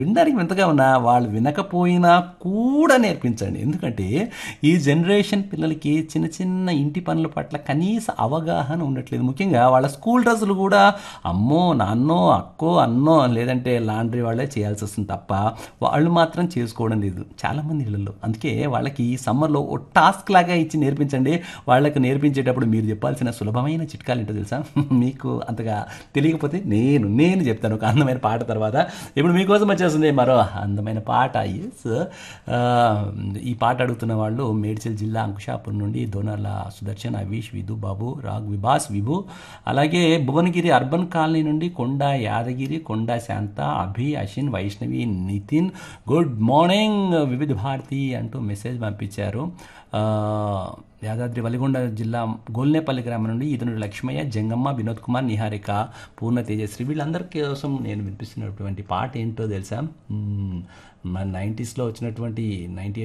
వినడానికి వింతగా ఉన్నా వాళ్ళు వినకపోయినా కూడా నేర్పించండి ఎందుకంటే ఈ జనరేషన్ పిల్లలకి చిన్న చిన్న ఇంటి పనుల పట్ల కనీస అవగాహన ఉండట్లేదు ముఖ్యంగా వాళ్ళ స్కూల్ డ్రెస్సులు కూడా అమ్మో నాన్నో అక్కో అన్నో లేదంటే లాండ్రీ వాళ్ళే చేయాల్సి వస్తుంది తప్ప వాళ్ళు మాత్రం చేసుకోవడం లేదు చాలామంది ఇళ్ళల్లో అందుకే వాళ్ళకి ఈ సమ్మర్లో ఓ టాస్క్ లాగా ఇచ్చి నేర్పించండి వాళ్ళకి నేర్పించేటప్పుడు మీరు చెప్పాల్సిన సులభమైన చిట్కాలు ఏంటో తెలుసా మీకు అంతగా తెలియకపోతే నేను నేను చెప్తాను ఒక అందమైన పాట తర్వాత ఇప్పుడు మీకోసం వచ్చేస్తుంది మరో అందమైన పాట ఎస్ ఈ పాట అడుగుతున్న వాళ్ళు మేడ్చల్ జిల్లా అంకుషాపురం నుండి దోనర్ల సుదర్శన్ అవీష్ విధు బాబు రాగ్ విభాస్ విభు అలాగే భువనగిరి అర్బన్ కాలనీ నుండి కొండ యాదగిరి కొండ శాంత అభి అశ్విన్ వైష్ణవి నితిన్ గుడ్ మార్నింగ్ వివిధ భారతి అంటూ మెసేజ్ పంపించారు ఆ, యాదాద్రి వలిగొండ జిల్లా గోల్నేపల్లి గ్రామం నుండి ఇతనుడు లక్ష్మయ్య జంగమ్మ వినోద్ కుమార్ నిహారిక పూర్ణ తేజశ్రీ వీళ్ళందరి కోసం నేను వినిపిస్తున్నటువంటి పాట ఏంటో తెలుసా మ్మ్, మన నైంటీస్లో వచ్చినటువంటి నైంటీ